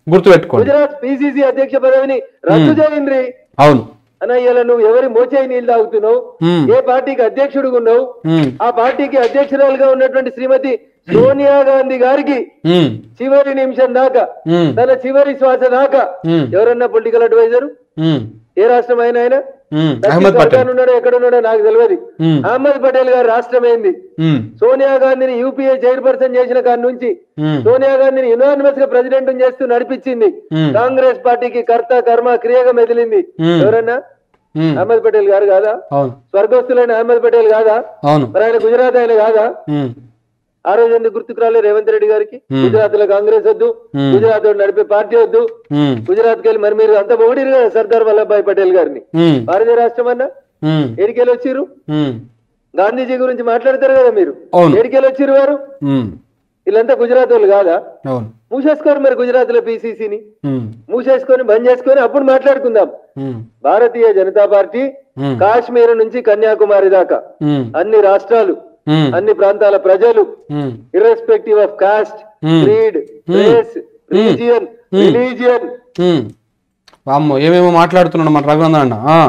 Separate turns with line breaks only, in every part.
గుర్తుపెట్టుకోండి
గుజరాత్ పిసిసి అధ్యక్ష పదవిని రద్దు చేయండి
అవును
అన్న ఇలా నువ్వు ఎవరి మోచేయి నీళ్ళు తాగుతున్నావు
ఉమ్,
ఏ పార్టీకి అధ్యక్షుడు ఉన్నావు
ఉమ్,
ఆ పార్టీకి అధ్యక్షురాలుగా ఉన్నటువంటి శ్రీమతి సోనియా గాంధీ గారికి
ఉమ్,
చివరి నిమిషం దాకా
ఉమ్,
తన చివరి శ్వాస దాకా
ఉమ్,
ఎవరన్నా పొలిటికల్ అడ్వైజర్
ఉమ్,
ఏ రాష్ట్రం అయినా ఆయన
ఉమ్,
దక్షిణ
అహ్మద్ పటేల్
సర్కార్ ఉన్నాడో ఎక్కడ ఉన్నాడో నాకు తెలియదు
ఉమ్,
అహ్మద్ పటేల్ గారి రాష్ట్రం ఏంది
ఉమ్,
సోనియా గాంధీని యూపీఏ చైర్పర్సన్ చేసిన కాడి నుంచి
ఉమ్,
సోనియా గాంధీని యునానిమస్ గా ప్రెసిడెంట్ చేస్తూ నడిపించింది
ఉమ్,
కాంగ్రెస్ పార్టీకి కర్త కర్మ క్రియగా మెదిలింది
ఉమ్,
ఎవరన్నా
ఉమ్,
అహ్మద్ పటేల్ గారు కాదా
అవును
స్వర్గస్థులైన అహ్మద్ పటేల్ కాదా
అవును
మరి ఆయన గుజరాత్ ఆయన కాదా
ఉమ్,
ఆ రోజు ఎందుకు గుర్తుకు రాలే రేవంత్ రెడ్డి గారికి
Hmm.
గుజరాత్ లో కాంగ్రెస్ వద్దు
Hmm.
గుజరాత్ లో నడిపే పార్టీ వద్దు
ఉమ్,
గుజరాత్ కెళ్ళి మరి మీరు అంత పొగిడిరు కదా సర్దార్ వల్లభాయ్ పటేల్ గారిని
ఉమ్,
భారతీయ రాష్ట్రం అన్నా
ఉమ్,
ఎడికెళ్ళి వచ్చిర్రు
ఉమ్,
గాంధీజీ గురించి మాట్లాడతారు కదా మీరు
అవును.
ఎడికెళ్ళి వచ్చిర్రు వారు
ఉమ్,
వీళ్ళంతా గుజరాత్ వాళ్ళు కాదా
అవును
మూసేసుకోరు మరి గుజరాత్ లో పిసిసిని
ఉమ్,
మూసేసుకొని బంద్ చేసుకొని అప్పుడు మాట్లాడుకుందాం
ఉమ్,
భారతీయ జనతా పార్టీ
ఉమ్,
కాశ్మీర్ నుంచి కన్యాకుమారి దాకా
ఉమ్,
అన్ని రాష్ట్రాలు
ఉమ్,
అన్ని ప్రాంతాల ప్రజలు
um,
irrespective of caste
Hmm.
Creed race religion religion
um. వామ్మో ఏమేమో మాట్లాడుతున్నాడు మన రఘునందన్ అన్న ఆ,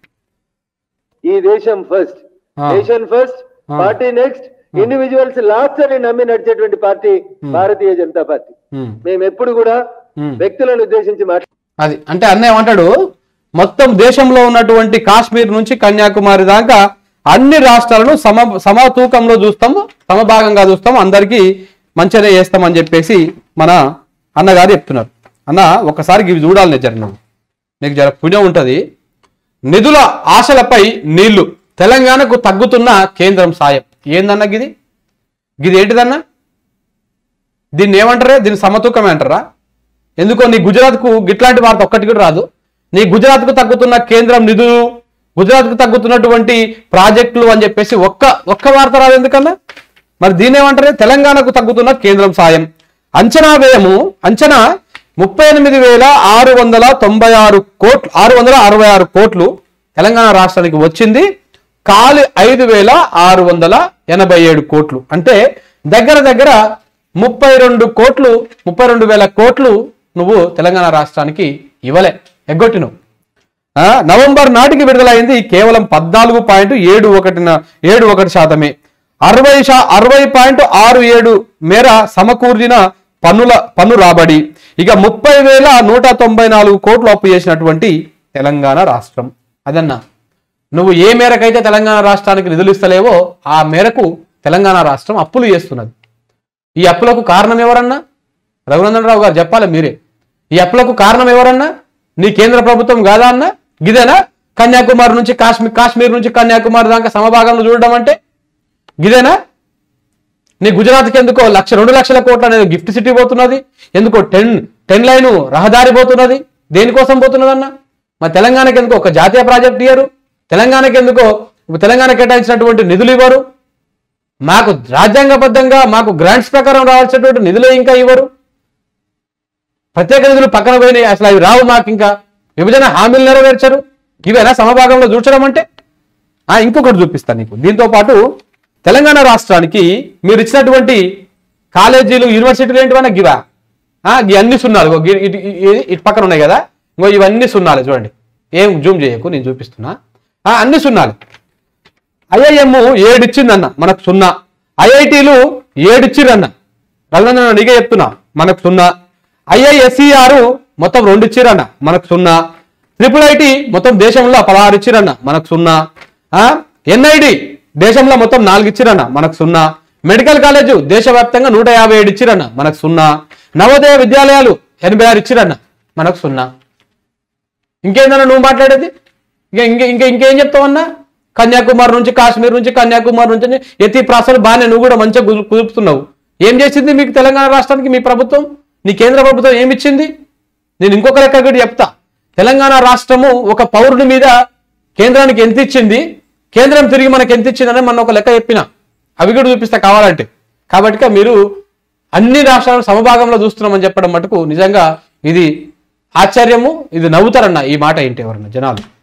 ఈ దేశం first
ah,
nation first
Ah.
Party next individuals last అని నమ్మి నడిచేటువంటి పార్టీ భారతీయ జనతా పార్టీ
ఉమ్,
మేము ఎప్పుడు కూడా
ఉమ్.
వ్యక్తులను ఉద్దేశించి మాట్లాడు
అది అంటే అన్నయ్య ఏమంటాడు మొత్తం దేశంలో ఉన్నటువంటి కాశ్మీర్ నుంచి కన్యాకుమారి దాకా అన్ని రాష్ట్రాలను సమ సమతూకంలో చూస్తాము సమభాగంగా చూస్తాము అందరికీ మంచిగానే చేస్తామని చెప్పేసి మన అన్నగారు చెప్తున్నారు అన్న ఒకసారి ఇవి చూడాలి నేను జర నువ్వు నీకు జర పుణ్యం ఉంటుంది నిధుల ఆశలపై నీళ్లు తెలంగాణకు తగ్గుతున్న కేంద్రం సాయం ఏందన్న గిది గిది ఏంటిదన్నా దీన్ని ఏమంటారే దీన్ని సమతూకమే అంటారా ఎందుకో నీ గుజరాత్కు గిట్లాంటి వార్త ఒక్కటి కూడా రాదు నీ గుజరాత్కు తగ్గుతున్న కేంద్రం నిధులు గుజరాత్కు తగ్గుతున్నటువంటి ప్రాజెక్టులు అని చెప్పేసి ఒక్క ఒక్క వార్త రాదు ఎందుకన్నా మరి దీని ఏమంటారు తెలంగాణకు తగ్గుతున్న కేంద్రం సాయం అంచనా వ్యయము అంచనా ముప్పై ఎనిమిది వేల ఆరు వందల తొంభై ఆరు కోట్లు ఆరు వందల అరవై ఆరు కోట్లు తెలంగాణ రాష్ట్రానికి వచ్చింది కాలి ఐదు వేల ఆరు వందల ఎనభై ఏడు కోట్లు అంటే దగ్గర దగ్గర ముప్పై రెండు కోట్లు ముప్పై రెండు వేల కోట్లు నువ్వు తెలంగాణ రాష్ట్రానికి ఇవ్వలే ఎగ్గొట్టినవు ఆ, నవంబర్ నాటికి విడుదలైంది కేవలం పద్నాలుగు పాయింట్ ఏడు ఒకటిన ఏడు ఒకటి శాతమే అరవై శా అరవై పాయింట్ ఆరు ఏడు మేర సమకూర్చిన పన్నుల పన్ను రాబడి ఇక ముప్పై వేల నూట తొంభై నాలుగు కోట్లు అప్పు చేసినటువంటి తెలంగాణ రాష్ట్రం అదన్నా నువ్వు ఏ మేరకైతే తెలంగాణ రాష్ట్రానికి నిధులు ఇస్తలేవో ఆ మేరకు తెలంగాణ రాష్ట్రం అప్పులు చేస్తున్నది ఈ అప్పులకు కారణం ఎవరన్నా రఘునందన్ రావు గారు చెప్పాలి మీరే ఈ అప్పులకు కారణం ఎవరన్నా నీ కేంద్ర ప్రభుత్వం కాదా అన్న గిదేనా కన్యాకుమారి నుంచి కాశ్మీర్ కాశ్మీర్ నుంచి కన్యాకుమారి దాకా సమభాగంలో చూడడం అంటే గిదేనా నీ గుజరాత్కి ఎందుకో లక్ష రెండు లక్షల కోట్ల అనేది గిఫ్ట్ సిటీ పోతున్నది ఎందుకో టెన్ టెన్ లైన్ రహదారి పోతున్నది దేనికోసం పోతున్నది అన్న మరి తెలంగాణకి ఎందుకో ఒక జాతీయ ప్రాజెక్ట్ ఇయ్యరు తెలంగాణకి ఎందుకో తెలంగాణ కేటాయించినటువంటి నిధులు ఇవ్వరు మాకు రాజ్యాంగబద్ధంగా మాకు గ్రాంట్స్ ప్రకారం రావాల్సినటువంటి నిధులు ఇంకా ఇవ్వరు ప్రత్యేక నిధులు పక్కన పోయినాయి అసలు అవి రావు మాకు ఇంకా విభజన హామీలు నెరవేర్చరు ఇవేనా సమభాగంలో చూచడం అంటే ఆ ఇంకొకటి చూపిస్తాను నీకు దీంతో పాటు తెలంగాణ రాష్ట్రానికి మీరు ఇచ్చినటువంటి కాలేజీలు యూనివర్సిటీలు ఏంటివన్నా గివా ఆ, ఇవి అన్ని సున్నాలు ఇగో గి- ఇటు ఇ- ఇటు పక్కన ఉన్నాయి కదా ఇంకో ఇవన్నీ సున్నాలు చూడండి ఏం జూమ్ చేయకు నేను చూపిస్తున్నా ఆ, అన్ని సున్నాలు ఐఐఎం ఏడిచ్చిందన్న మనకు సున్నా ఐఐటీలు ఏడిచ్చిరన్న రఘునందన నీకే చెప్తున్నా మనకు సున్నా ఐఐఎస్ఈఆర్ మొత్తం రెండు ఇచ్చిరన్న మనకు సున్నా ట్రిపుల్ ఐటి మొత్తం దేశంలో పదహారు ఇచ్చిరన్న మనకు సున్నా ఎన్ఐడి దేశంలో మొత్తం నాలుగు ఇచ్చిరన్న మనకు సున్నా మెడికల్ కాలేజ్ దేశవ్యాప్తంగా నూట యాభై ఏడు ఇచ్చిరన్న మనకు సున్నా నవోదయ విద్యాలయాలు ఎనభై ఆరు ఇచ్చిరన్న మనకు సున్నా ఇంకేందన్నా నువ్వు మాట్లాడేది ఇంకా ఇంకా ఇంకా ఇంకేం చెప్తావన్నా కన్యాకుమారి నుంచి కాశ్మీర్ నుంచి కన్యాకుమారి నుంచి ఎత్తి ప్రాసలు బాగానే నువ్వు కూడా మంచిగా కుదు- కుదుపుతున్నావు ఏం చేసింది మీకు తెలంగాణ రాష్ట్రానికి మీ ప్రభుత్వం నీ కేంద్ర ప్రభుత్వం ఏమి ఇచ్చింది నేను ఇంకొక లెక్క కూడా చెప్తా తెలంగాణ రాష్ట్రము ఒక పౌరుని మీద కేంద్రానికి ఎంత ఇచ్చింది కేంద్రం తిరిగి మనకి ఎంత ఇచ్చిందని మన ఒక లెక్క చెప్పిన అవి కూడా చూపిస్తా కావాలంటే కాబట్టి మీరు అన్ని రాష్ట్రాలను సమభాగంలో చూస్తున్నామని చెప్పడం మటుకు నిజంగా ఇది ఆశ్చర్యము ఇది నవ్వుతారన్న ఈ మాట ఏంటి ఎవరన్నా జనాలు